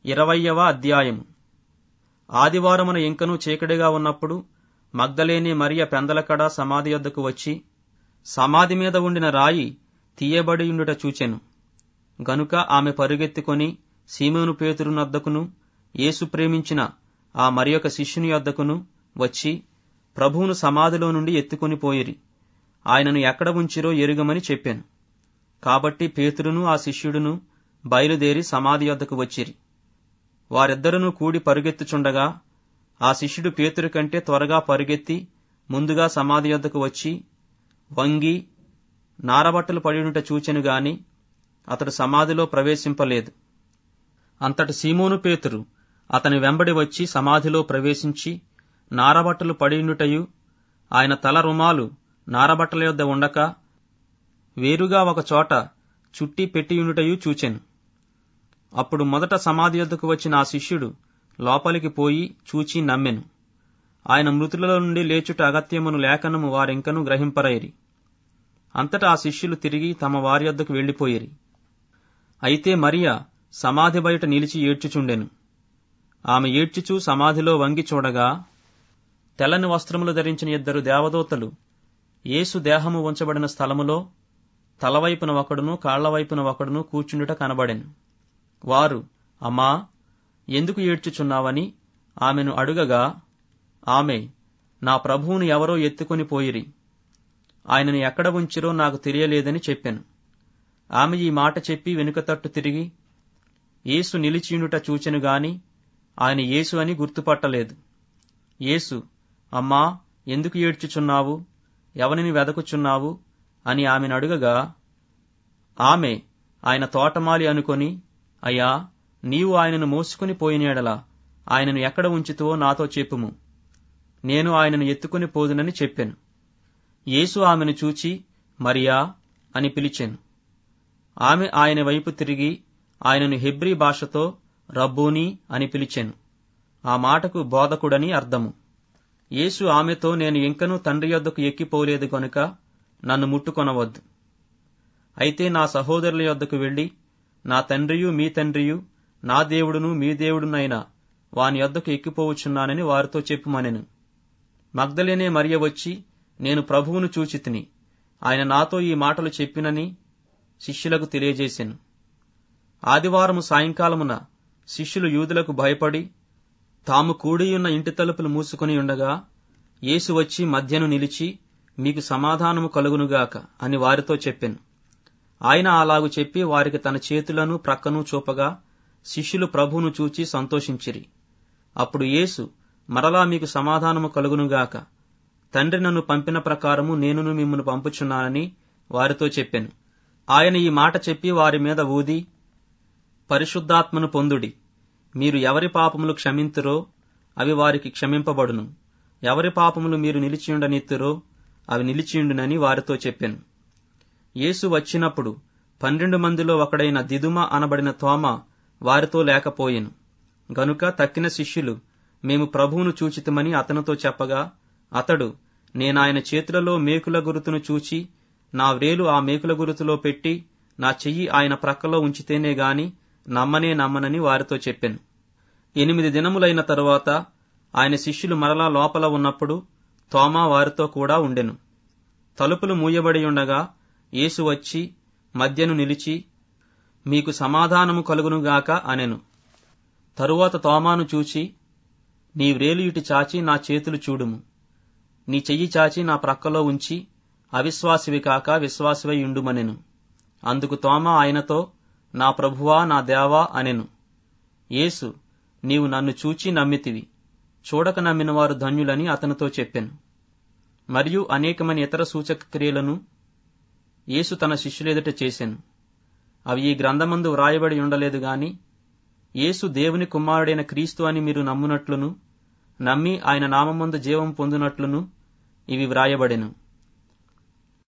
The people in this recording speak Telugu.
ఇరవయ్యవ అధ్యాయము ఆదివారమున ఇంకనూ చీకటిగా ఉన్నప్పుడు మగ్ధలేని మరియ పెందలకడ సమాధి యొద్దకు వచ్చి సమాధి మీద ఉండిన రాయి తీయబడియుండుట చూచెను గనుక ఆమె పరుగెత్తుకొని సీమోను పేతురునొద్దకును యేసు ప్రేమించిన ఆ మరియొక శిష్యుని యొద్దకును వచ్చి ప్రభువును సమాధిలో నుండి ఎత్తుకొని పోయిరి ఆయనను ఎక్కడ ఉంచిరో ఎరుగమని చెప్పాను కాబట్టి పేతురును ఆ శిష్యుడును బయలుదేరి సమాధి యొద్దకు వచ్చిరి వారిద్దరును కూడి పరుగెత్తుచుండగా ఆ శిష్యుడు పేతురు కంటే త్వరగా పరుగెత్తి ముందుగా సమాధి యొద్దకు వచ్చి వంగి నారబట్టలు పడియుంట చూచెను గాని అతడు సమాధిలో ప్రవేశింపలేదు అంతటి సీమోను పేతురు అతని వెంబడి వచ్చి సమాధిలో ప్రవేశించి నారబట్టలు పడియుండుటయు ఆయన తల రుమాలు నారబట్టల యొద్ద ఉండక వేరుగా ఒక చోట చుట్టి పెట్టియుండుటయు చూచెను అప్పుడు మొదట సమాధి యొద్దకు వచ్చిన ఆ శిష్యుడు లోపలికి పోయి చూచి నమ్మెను ఆయన మృతులలో నుండి లేచుట అగత్యమును లేఖనము వారింకను గ్రహింపరైరి అంతటా ఆ శిష్యులు తిరిగి తమ వారి యొద్దకు వెళ్లిపోయిరి అయితే మరియా సమాధి బయట నిలిచి ఏడ్చుచుండెను ఆమె ఏడ్చుచూ సమాధిలో వంగి చూడగా తెల్లని వస్త్రములు ధరించిన ఇద్దరు దేవదూతలు యేసు దేహము ఉంచబడిన స్థలములో తలవైపున ఒకడును కాళ్లవైపున ఒకడును కూర్చుండుట కనబడెను వారు అమ్మా ఎందుకు ఏడ్చుచున్నావని ఆమెను అడుగగా ఆమె నా ప్రభువును ఎవరో ఎత్తుకొని పోయిరి ఆయనను ఎక్కడ ఉంచిరో నాకు తెలియలేదని చెప్పాను ఆమె ఈ మాట చెప్పి వెనుక తట్టు తిరిగి యేసు నిలిచియుండుట చూచెను గాని ఆయన యేసు అని గుర్తుపట్టలేదు యేసు అమ్మా ఎందుకు ఏడ్చుచున్నావు ఎవరిని వెదకుచున్నావు అని ఆమెను అడుగగా ఆమె ఆయన తోటమాలి అనుకొని అయ్యా నీవు ఆయనను మోసుకుని పోయినేడలా ఆయనను ఎక్కడ ఉంచుతువో నాతో చెప్పుము నేను ఆయనను ఎత్తుకుని పోదునని చెప్పాను యేసు ఆమెను చూచి మరియా అని పిలిచాను ఆమె ఆయన వైపు తిరిగి ఆయనను హెబ్రీ భాషతో రబ్బూని అని పిలిచాను ఆ మాటకు బోధకుడని అర్థము యేసు ఆమెతో నేను ఇంకనూ తండ్రి యొద్దకు ఎక్కిపోలేదు గనుక నన్ను ముట్టుకొనవద్దు అయితే నా సహోదరుల యొద్దకు వెళ్లి నా తండ్రియు మీ తండ్రియు నా దేవుడును మీ దేవుడునైనా వాని యొద్దకు ఎక్కిపోవచ్చున్నానని వారితో చెప్పుమనెను మగ్ధలేనే మరియ వచ్చి నేను ప్రభువును చూచితిని ఆయన నాతో ఈ మాటలు చెప్పినని శిష్యులకు తెలియజేశాను ఆదివారము సాయంకాలమున శిష్యులు యూదులకు భయపడి తాము కూడియున్న ఇంటి తలుపులు మూసుకుని ఉండగా యేసు వచ్చి మధ్యను నిలిచి మీకు సమాధానము కలుగునుగాక అని వారితో చెప్పాను ఆయన అలాగు చెప్పి వారికి తన చేతులను ప్రక్కను చూపగా శిష్యులు ప్రభువును చూచి సంతోషించిరి అప్పుడు యేసు మరలా మీకు సమాధానము కలుగునుగాక తండ్రి నన్ను పంపిన ప్రకారము నేనును మిమ్మను పంపుచున్నానని వారితో చెప్పాను ఆయన ఈ మాట చెప్పి వారి మీద ఊది పరిశుద్ధాత్మను పొందుడి మీరు ఎవరి పాపములు క్షమింతురో అవి వారికి క్షమింపబడును ఎవరి పాపములు మీరు నిలిచియుండనిత్తురో అవి నిలిచియుండునని వారితో చెప్పాను యేసు వచ్చినప్పుడు పన్నెండు మందిలో ఒకడైన దిదుమ అనబడిన తోమ వారితో లేకపోయెను గనుక తక్కిన శిష్యులు మేము ప్రభువును చూచితమని అతనితో చెప్పగా అతడు నేనాయన చేతులలో మేకుల గురుతును చూచి నా వ్రేలు ఆ మేకుల గురుతులో పెట్టి నా చెయ్యి ఆయన ప్రక్కలో ఉంచితేనే గాని నమ్మనే నమ్మనని వారితో చెప్పాను ఎనిమిది దినములైన తరువాత ఆయన శిష్యులు మరలా లోపల ఉన్నప్పుడు తోమా వారితో కూడా ఉండెను తలుపులు మూయబడి ఉండగా యేసు వచ్చి మధ్యను నిలిచి మీకు సమాధానము కలుగునుగాక అనెను తరువాత తోమాను చూచి నీ వ్రేలు ఇటు చాచి నా చేతులు చూడుము నీ చెయ్యి చాచి నా ప్రక్కలో ఉంచి అవిశ్వాసివి కాక విశ్వాసివై ఉండుమనెను అందుకు తోమ ఆయనతో నా ప్రభువా నా దేవా అనెను యేసు నీవు నన్ను చూచి నమ్మితివి చూడక నమ్మిన వారు ధన్యులని అతనితో చెప్పాను మరియు అనేకమైన ఇతర సూచక క్రియలను యేసు తన శిష్యులెదుట చేశాను అవి ఈ గ్రంథమందు వ్రాయబడి ఉండలేదు గాని యేసు దేవుని కుమారుడైన క్రీస్తు అని మీరు నమ్మునట్లును నమ్మి ఆయన నామమందు జీవం పొందినట్లును ఇవి వ్రాయబడెను